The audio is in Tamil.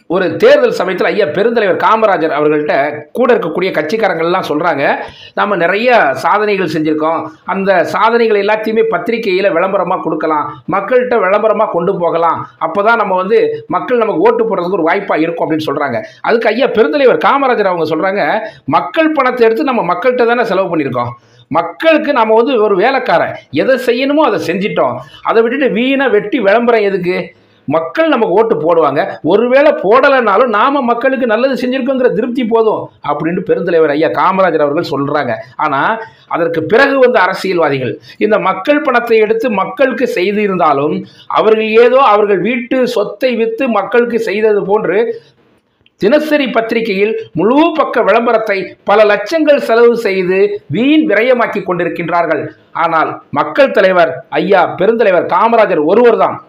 ஒரு தேர்தல் சமயத்தில் ஐயா பெருந்தலைவர் காமராஜர் அவர்கள்ட்ட கூட இருக்கக்கூடிய கட்சிக்காரங்கள்லாம் சொல்கிறாங்க நம்ம நிறைய சாதனைகள் செஞ்சுருக்கோம் அந்த சாதனைகள் எல்லாத்தையுமே பத்திரிகையில் விளம்பரமாக கொடுக்கலாம் மக்கள்கிட்ட விளம்பரமாக கொண்டு போகலாம் அப்போ தான் நம்ம வந்து மக்கள் நமக்கு ஓட்டு போடுறதுக்கு ஒரு வாய்ப்பாக இருக்கும் அப்படின்னு சொல்கிறாங்க அதுக்கு ஐயா பெருந்தலைவர் காமராஜர் அவங்க சொல்கிறாங்க மக்கள் பணத்தை எடுத்து நம்ம மக்கள்கிட்ட தானே செலவு பண்ணியிருக்கோம் மக்களுக்கு நம்ம வந்து ஒரு வேலைக்காரன் எதை செய்யணுமோ அதை செஞ்சிட்டோம் அதை விட்டுட்டு வீணாக வெட்டி விளம்பரம் எதுக்கு மக்கள் நமக்கு ஓட்டு போடுவாங்க ஒருவேளை போடலைனாலும் நாம மக்களுக்கு நல்லது செஞ்சிருக்கோங்கிற திருப்தி போதும் அப்படின்னு பெருந்தலைவர் ஐயா காமராஜர் அவர்கள் சொல்றாங்க ஆனா அதற்கு பிறகு வந்த அரசியல்வாதிகள் இந்த மக்கள் பணத்தை எடுத்து மக்களுக்கு செய்திருந்தாலும் அவர்கள் ஏதோ அவர்கள் வீட்டு சொத்தை வித்து மக்களுக்கு செய்தது போன்று தினசரி பத்திரிகையில் முழு பக்க விளம்பரத்தை பல லட்சங்கள் செலவு செய்து வீண் விரயமாக்கி கொண்டிருக்கின்றார்கள் ஆனால் மக்கள் தலைவர் ஐயா பெருந்தலைவர் காமராஜர் ஒருவர்தான்